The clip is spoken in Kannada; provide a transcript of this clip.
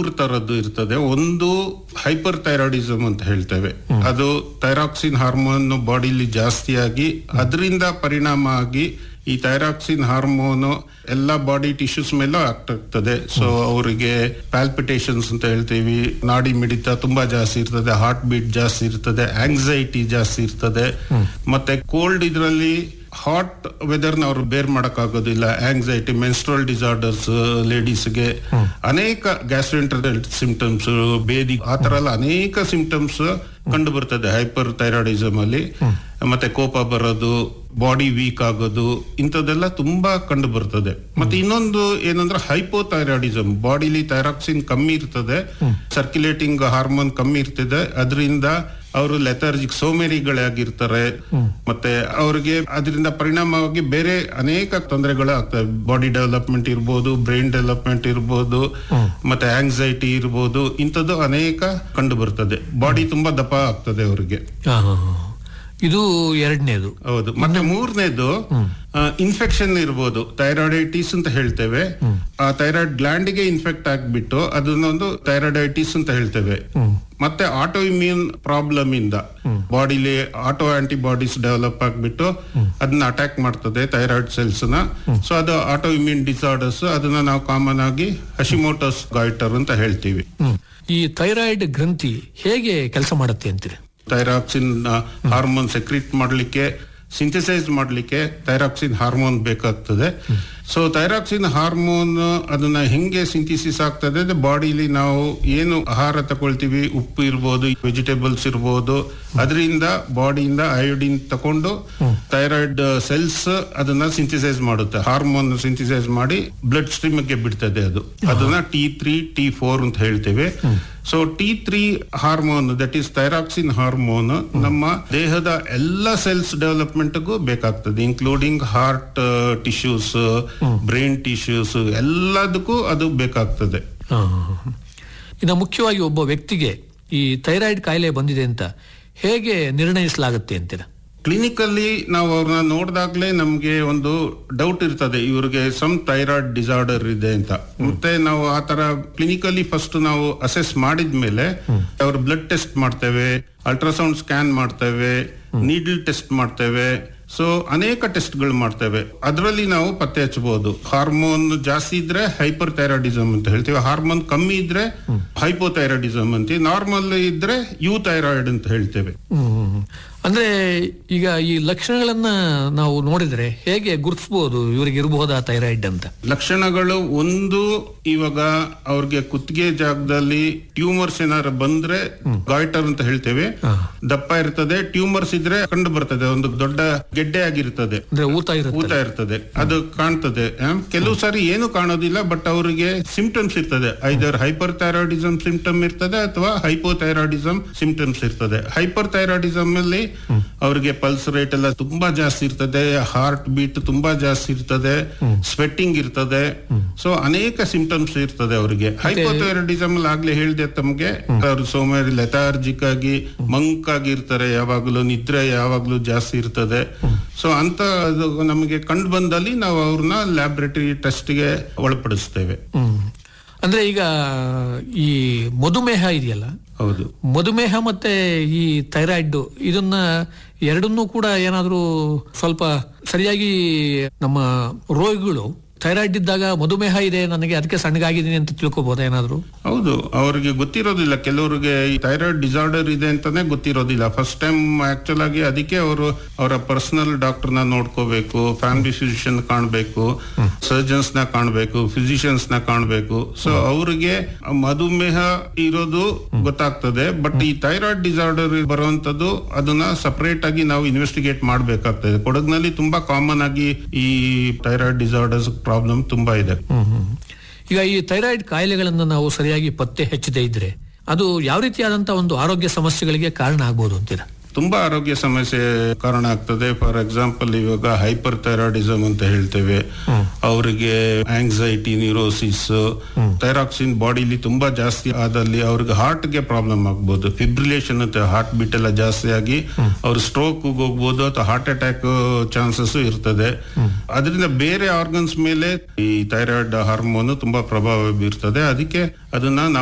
ಮೂರ್ ತರದ್ದು ಇರ್ತದೆ ಒಂದು ಹೈಪರ್ ಥೈರಾಯ್ಡಿಸಮ್ ಅಂತ ಹೇಳ್ತೇವೆ ಅದು ಥೈರಾಕ್ಸಿನ್ ಹಾರ್ಮೋನ್ ಬಾಡಿಲಿ ಜಾಸ್ತಿಯಾಗಿ ಅದರಿಂದ ಪರಿಣಾಮ ಆಗಿ ಈ ಥೈರಾಕ್ಸಿನ್ ಹಾರ್ಮೋನ್ ಎಲ್ಲ ಬಾಡಿ ಟಿಶ್ಯೂಸ್ ಮೇಲೂ ಆಗ್ತದೆ ಸೊ ಅವರಿಗೆ ಪ್ಯಾಲ್ಪಿಟೇಷನ್ಸ್ ಅಂತ ಹೇಳ್ತೀವಿ ನಾಡಿ ಮಿಡಿತ ತುಂಬಾ ಜಾಸ್ತಿ ಇರ್ತದೆ ಹಾರ್ಟ್ ಬೀಟ್ ಜಾಸ್ತಿ ಇರ್ತದೆ ಆಂಗ್ಸೈಟಿ ಜಾಸ್ತಿ ಇರ್ತದೆ ಮತ್ತೆ ಕೋಲ್ಡ್ ಇದರಲ್ಲಿ ಹಾಟ್ ವೆದರ್ ನ ಅವ್ರು ಬೇರ್ ಮಾಡಕ್ಕಾಗೋದಿಲ್ಲ ಆಂಗ್ಸೈಟಿ ಮೆನ್ಸ್ಟ್ರಲ್ ಡಿಸಾರ್ಡರ್ಸ್ ಲೇಡೀಸ್ಗೆ ಅನೇಕ ಗ್ಯಾಸ್ಟ್ರೆಂಟರಲ್ ಸಿಂಪ್ಟಮ್ಸ್ ಬೇದಿ ಆ ತರ ಎಲ್ಲ ಅನೇಕ ಸಿಂಪ್ಟಮ್ಸ್ ಕಂಡು ಬರ್ತದೆ ಹೈಪರ್ ಥೈರಾಯ್ಡಿಸಮ್ ಅಲ್ಲಿ ಮತ್ತೆ ಕೋಪ ಬರೋದು ಬಾಡಿ ವೀಕ್ ಆಗೋದು ಇಂಥದ್ದೆಲ್ಲ ತುಂಬಾ ಕಂಡು ಬರ್ತದೆ ಮತ್ತೆ ಇನ್ನೊಂದು ಏನಂದ್ರೆ ಹೈಪೋಥೈರಾಯ್ಡಿಸಮ್ ಬಾಡಿಲಿ ಥೈರಾಕ್ಸಿನ್ ಕಮ್ಮಿ ಇರ್ತದೆ ಸರ್ಕ್ಯುಲೇಟಿಂಗ್ ಹಾರ್ಮೋನ್ ಕಮ್ಮಿ ಇರ್ತದೆ ಅದರಿಂದ ಅವರು ಲೆಥರ್ಜಿಕ್ ಸೋಮೇರಿಗಳಾಗಿರ್ತಾರೆ ಮತ್ತೆ ಅವರಿಗೆ ಅದರಿಂದ ಪರಿಣಾಮವಾಗಿ ಬೇರೆ ಅನೇಕ ತೊಂದರೆಗಳು ಆಗ್ತವೆ ಬಾಡಿ ಡೆವಲಪ್ಮೆಂಟ್ ಇರ್ಬೋದು ಬ್ರೈನ್ ಡೆವಲಪ್ಮೆಂಟ್ ಇರ್ಬೋದು ಮತ್ತೆ ಆಂಗ್ಸೈಟಿ ಇರ್ಬೋದು ಇಂಥದ್ದು ಅನೇಕ ಕಂಡು ಬರ್ತದೆ ಬಾಡಿ ತುಂಬಾ ದಪ್ಪ ಆಗ್ತದೆ ಅವರಿಗೆ ಹಾ, ಹಾ, ಹಾ. ಇದು ಎರಡನೇದು ಹೌದು ಮತ್ತೆ ಮೂರನೇದು ಇನ್ಫೆಕ್ಷನ್ ಇರ್ಬೋದು ಥೈರಾಯ್ಡೈಟಿಸ್ ಅಂತ ಹೇಳ್ತೇವೆ ಆ ಥೈರಾಯ್ಡ್ ಗ್ಲ್ಯಾಂಡ್ ಗೆ ಇನ್ಫೆಕ್ಟ್ ಆಗ್ಬಿಟ್ಟು ಅದನ್ನೊಂದು ಥೈರಾಯ್ಡೈಟಿಸ್ ಅಂತ ಹೇಳ್ತೇವೆ ಮತ್ತೆ ಆಟೋ ಇಮ್ಯೂನ್ ಪ್ರಾಬ್ಲಮ್ ಇಂದ ಬಾಡಿಲಿ ಆಟೋ ಆಂಟಿಬಾಡೀಸ್ ಡೆವಲಪ್ ಆಗ್ಬಿಟ್ಟು ಅದನ್ನ ಅಟ್ಯಾಕ್ ಮಾಡ್ತದೆ ಥೈರಾಯ್ಡ್ ಸೆಲ್ಸ್ ನ ಸೊ ಅದು ಆಟೋ ಇಮ್ಯೂನ್ ಡಿಸಾರ್ಡರ್ಸ್ ಅದನ್ನ ನಾವು ಕಾಮನ್ ಆಗಿ ಹಶಿಮೋಟೋಸ್ ಗಾಯ್ಟರ್ ಅಂತ ಹೇಳ್ತೀವಿ ಹ್ಮ್. ಈ ಥೈರಾಯ್ಡ್ ಗ್ರಂಥಿ ಹೇಗೆ ಕೆಲಸ ಮಾಡುತ್ತೆ ಅಂತೀರಿ ಥೈರಾಕ್ಸಿನ್ ಹಾರ್ಮೋನ್ ಸೆಕ್ರೀಟ್ ಮಾಡಲಿಕ್ಕೆ ಸಿಂಥಸೈಸ್ ಮಾಡಲಿಕ್ಕೆ ಥೈರಾಕ್ಸಿನ್ ಹಾರ್ಮೋನ್ ಬೇಕಾಗ್ತದೆ ಸೊ ಥೈರಾಕ್ಸಿನ್ ಹಾರ್ಮೋನ್ ಅದನ್ನ ಹೆಂಗೆ ಸಿಂಥಿಸಿಸ್ ಆಗ್ತದೆ ಅಂದ್ರೆ ಬಾಡಿಲಿ ನಾವು ಏನು ಆಹಾರ ತಗೊಳ್ತೀವಿ ಉಪ್ಪು ಇರ್ಬೋದು ವೆಜಿಟೇಬಲ್ಸ್ ಇರ್ಬೋದು ಅದರಿಂದ ಬಾಡಿಯಿಂದ ಅಯೋಡಿನ್ ತಕೊಂಡು ಥೈರಾಯ್ಡ್ ಸೆಲ್ಸ್ ಅದನ್ನ ಸಿಂಥಿಸೈಸ್ ಮಾಡುತ್ತೆ ಹಾರ್ಮೋನ್ ಸಿಂಥಿಸೈಸ್ ಮಾಡಿ ಬ್ಲಡ್ ಸ್ಟ್ರೀಮ್ಗೆ ಬಿಡ್ತದೆ ಅದು ಅದನ್ನ ಟಿ ತ್ರೀ ಟಿ ಫೋರ್ ಅಂತ ಹೇಳ್ತೇವೆ so T three hormone that is thyroxine hormone ನಮ್ಮ ದೇಹದ ಎಲ್ಲ ಸೆಲ್ಸ್ ಡೆವಲಪ್ಮೆಂಟ್ಗೂ ಬೇಕಾಗ್ತದೆ including heart tissues brain tissues ಎಲ್ಲದಕ್ಕೂ ಅದು ಬೇಕಾಗ್ತದೆ ಹಾ, ಹಾ, ಹಾ. ಇನ್ನು ಮುಖ್ಯವಾಗಿ ಒಬ್ಬ ವ್ಯಕ್ತಿಗೆ ಈ ಥೈರಾಯ್ಡ್ ಕಾಯಿಲೆ ಬಂದಿದೆ ಅಂತ ಹೇಗೆ ನಿರ್ಣಯಿಸಲಾಗುತ್ತೆ ಅಂತೀರಾ ಕ್ಲಿನಿಕಲ್ಲಿ ನಾವು ಅವ್ರನ್ನ ನೋಡಿದಾಗ್ಲೇ ನಮ್ಗೆ ಒಂದು ಡೌಟ್ ಇರ್ತದೆ ಇವ್ರಿಗೆ ಸಮ್ ಥೈರಾಯ್ಡ್ ಡಿಸಾರ್ಡರ್ ಇದೆ ಅಂತ ಮತ್ತೆ ನಾವು ಆ ತರ ಕ್ಲಿನಿಕಲ್ಲಿ ಫಸ್ಟ್ ನಾವು ಅಸೆಸ್ ಮಾಡಿದ್ಮೇಲೆ ಅವ್ರ ಬ್ಲಡ್ ಟೆಸ್ಟ್ ಮಾಡ್ತೇವೆ ಅಲ್ಟ್ರಾಸೌಂಡ್ ಸ್ಕ್ಯಾನ್ ಮಾಡ್ತೇವೆ ನೀಡಲ್ ಟೆಸ್ಟ್ ಮಾಡ್ತೇವೆ ಸೊ ಅನೇಕ ಟೆಸ್ಟ್ಗಳು ಮಾಡ್ತೇವೆ ಅದರಲ್ಲಿ ನಾವು ಪತ್ತೆ ಹಚ್ಚಬಹುದು ಹಾರ್ಮೋನ್ ಜಾಸ್ತಿ ಇದ್ರೆ ಹೈಪರ್ ಥೈರಾಯ್ಡಿಸಮ್ ಅಂತ ಹೇಳ್ತೀವಿ ಹಾರ್ಮೋನ್ ಕಮ್ಮಿ ಇದ್ರೆ ಹೈಪೋಥೈರಾಯ್ಡಿಸಮ್ ಅಂತೀವಿ ನಾರ್ಮಲ್ ಇದ್ರೆ ಯು ಥೈರಾಯ್ಡ್ ಅಂತ ಹೇಳ್ತೇವೆ ಹ್ಮ್. ಅಂದ್ರೆ ಈಗ ಈ ಲಕ್ಷಣಗಳನ್ನ ನಾವು ನೋಡಿದ್ರೆ ಹೇಗೆ ಗುರುತಿಸಬಹುದು ಇವರಿಗೆ ಇರಬಹುದಾ ಥೈರಾಯ್ಡ್ ಅಂತ ಲಕ್ಷಣಗಳು ಒಂದು ಇವಾಗ ಅವ್ರಿಗೆ ಕುತ್ತಿಗೆ ಜಾಗದಲ್ಲಿ ಟ್ಯೂಮರ್ಸ್ ಏನಾದ್ರು ಬಂದ್ರೆ ಗಾಯ್ಟರ್ ಅಂತ ಹೇಳ್ತೇವೆ ದಪ್ಪ ಇರ್ತದೆ ಟ್ಯೂಮರ್ಸ್ ಇದ್ರೆ ಕಂಡು ಬರ್ತದೆ ಒಂದು ದೊಡ್ಡ ಗೆಡ್ಡೆ ಆಗಿರ್ತದೆ ಅಂದ್ರೆ ಊತ ಇರುತ್ತೆ ಊತ ಇರ್ತದೆ ಅದು ಕಾಣ್ತದೆ ಆ, ಕೆಲವು ಸಾರಿ ಏನು ಕಾಣೋದಿಲ್ಲ ಬಟ್ ಅವರಿಗೆ ಸಿಂಪ್ಟಮ್ಸ್ ಇರ್ತದೆ ಐದರ್ ಹೈಪರ್ ಥೈರಾಯ್ಡಿಸಮ್ ಸಿಂಪ್ಟಮ್ ಇರ್ತದೆ ಅಥವಾ ಹೈಪೋಥೈರಾಯ್ಡಿಸಮ್ ಸಿಂಪ್ಟಮ್ಸ್ ಇರ್ತದೆ ಹೈಪರ್ ಥೈರಾಯ್ಡಿಸಮ್ ಅಲ್ಲಿ ಅವರಿಗೆ ಪಲ್ಸ್ ರೇಟ್ ಎಲ್ಲ ತುಂಬಾ ಜಾಸ್ತಿ ಇರ್ತದೆ ಹಾರ್ಟ್ ಬೀಟ್ ತುಂಬಾ ಜಾಸ್ತಿ ಇರ್ತದೆ ಸ್ವೆಟ್ಟಿಂಗ್ ಇರ್ತದೆ ಸೊ ಅನೇಕ ಸಿಂಪ್ಟಮ್ಸ್ ಇರ್ತದೆ ಅವರಿಗೆ ಹೈಪೋಥೈರಾಯ್ಡಿಸಮ್ ಅಲ್ಲಿ ಆಗ್ಲೇ ಹೇಳಿದೆ ತಮ್ಗೆ ಅವರು ಸೋಮಾರಿ ಲೆಥಾರ್ಜಿಕ್ ಆಗಿ ಮಂಕ್ ಆಗಿರ್ತಾರೆ ಯಾವಾಗಲೂ ನಿದ್ರೆ ಯಾವಾಗಲೂ ಜಾಸ್ತಿ ಇರ್ತದೆ ಸೊ ಅಂತ ಅದು ನಮಗೆ ಕಂಡು ಬಂದಲ್ಲಿ ನಾವು ಅವ್ರನ್ನ ಲ್ಯಾಬ್ರೇಟರಿ ಟೆಸ್ಟ್ಗೆ ಒಳಪಡಿಸ್ತೇವೆ ಹ್ಮ್. ಅಂದ್ರೆ ಈಗ ಈ ಮಧುಮೇಹ ಇದೆಯಲ್ಲ ಹೌದು ಮಧುಮೇಹ ಮತ್ತೆ ಈ ಥೈರಾಯ್ಡ್ ಇದನ್ನ ಎರಡನ್ನೂ ಕೂಡ ಏನಾದ್ರೂ ಸ್ವಲ್ಪ ಸರಿಯಾಗಿ ನಮ್ಮ ರೋಗಿಗಳು ಥೈರಾಯ್ಡ್ ಇದ್ದಾಗ ಮಧುಮೇಹ ಇದೆ ನನಗೆ ಅದಕ್ಕೆ ಸಣ್ಣಗಾಗಿದ್ದೀನಿ ಅಂತ ತಿಳ್ಕೊಬೋದಾ ಏನಾದ್ರು ಹೌದು ಅವರಿಗೆ ಗೊತ್ತಿರೋದಿಲ್ಲ ಕೆಲವರಿಗೆ ಈ ಥೈರಾಯ್ಡ್ ಡಿಸಾರ್ಡರ್ ಇದೆ ಅಂತಾನೆ ಗೊತ್ತಿರೋದಿಲ್ಲ ಫಸ್ಟ್ ಟೈಮ್ ಆಕ್ಚುಲ್ ಆಗಿ ಅದಕ್ಕೆ ಅವರು ಅವರ ಪರ್ಸನಲ್ ಡಾಕ್ಟರ್ ನ ನೋಡ್ಕೋಬೇಕು ಫ್ಯಾಮಿಲಿ ಫಿಸಿಷಿಯನ್ ಕಾಣಬೇಕು ಸರ್ಜನ್ಸ್ ನ ಕಾಣಬೇಕು ಫಿಸಿಷಿಯನ್ಸ್ ನ ಕಾಣಬೇಕು ಸೊ ಅವರಿಗೆ ಮಧುಮೇಹ ಇರೋದು ಗೊತ್ತಾಗ್ತದೆ ಬಟ್ ಈ ಥೈರಾಯ್ಡ್ ಡಿಸಾರ್ಡರ್ ಬರುವಂತದ್ದು ಅದನ್ನ ಸಪರೇಟ್ ಆಗಿ ನಾವು ಇನ್ವೆಸ್ಟಿಗೇಟ್ ಮಾಡ್ಬೇಕಾಗ್ತದೆ ಕೊಡಗಿನಲ್ಲಿ ತುಂಬಾ ಕಾಮನ್ ಆಗಿ ಈ ಥೈರಾಯ್ಡ್ ಡಿಸಾರ್ಡರ್ಸ್ ಪ್ರಾಬ್ಲಮ್ ತುಂಬಾ ಇದೆ ಹ್ಮ್ ಹ್ಮ್. ಈಗ ಈ ಥೈರಾಯ್ಡ್ ಕಾಯಿಲೆಗಳನ್ನ ನಾವು ಸರಿಯಾಗಿ ಪತ್ತೆ ಹಚ್ಚದೇ ಇದ್ರೆ ಅದು ಯಾವ ರೀತಿಯಾದಂತ ಒಂದು ಆರೋಗ್ಯ ಸಮಸ್ಯೆಗಳಿಗೆ ಕಾರಣ ಆಗ್ಬೋದು ಅಂತೀರಾ ತುಂಬಾ ಆರೋಗ್ಯ ಸಮಸ್ಯೆ ಕಾರಣ ಆಗ್ತದೆ ಫಾರ್ ಎಕ್ಸಾಂಪಲ್ ಇವಾಗ ಹೈಪರ್ ಥೈರಾಯ್ಡಿಸಮ್ ಅಂತ ಹೇಳ್ತೇವೆ ಅವರಿಗೆ ಆಂಗ್ಸೈಟಿ ನ್ಯೂರೋಸಿಸ್ ಥೈರಾಕ್ಸಿನ್ ಬಾಡಿಲಿ ತುಂಬಾ ಜಾಸ್ತಿ ಆದಲ್ಲಿ ಅವ್ರಿಗೆ heart ಗೆ ಪ್ರಾಬ್ಲಮ್ ಆಗ್ಬೋದು ಫಿಬ್ರಿಲೇಷನ್ ಅಂತ ಹಾರ್ಟ್ ಬೀಟ್ ಎಲ್ಲ ಜಾಸ್ತಿ ಆಗಿ ಅವ್ರು ಸ್ಟ್ರೋಕ್ ಹೋಗ್ಬೋದು ಅಥವಾ ಹಾರ್ಟ್ ಅಟ್ಯಾಕ್ ಚಾನ್ಸಸ್ ಇರ್ತದೆ ಅದರಿಂದ ಬೇರೆ ಆರ್ಗನ್ಸ್ ಮೇಲೆ ಈ ಥೈರಾಯ್ಡ್ ಹಾರ್ಮೋನ್ ತುಂಬಾ ಪ್ರಭಾವ ಬೀರ್ತದೆ ಅದಕ್ಕೆ ಅದನ್ನ ನಾವು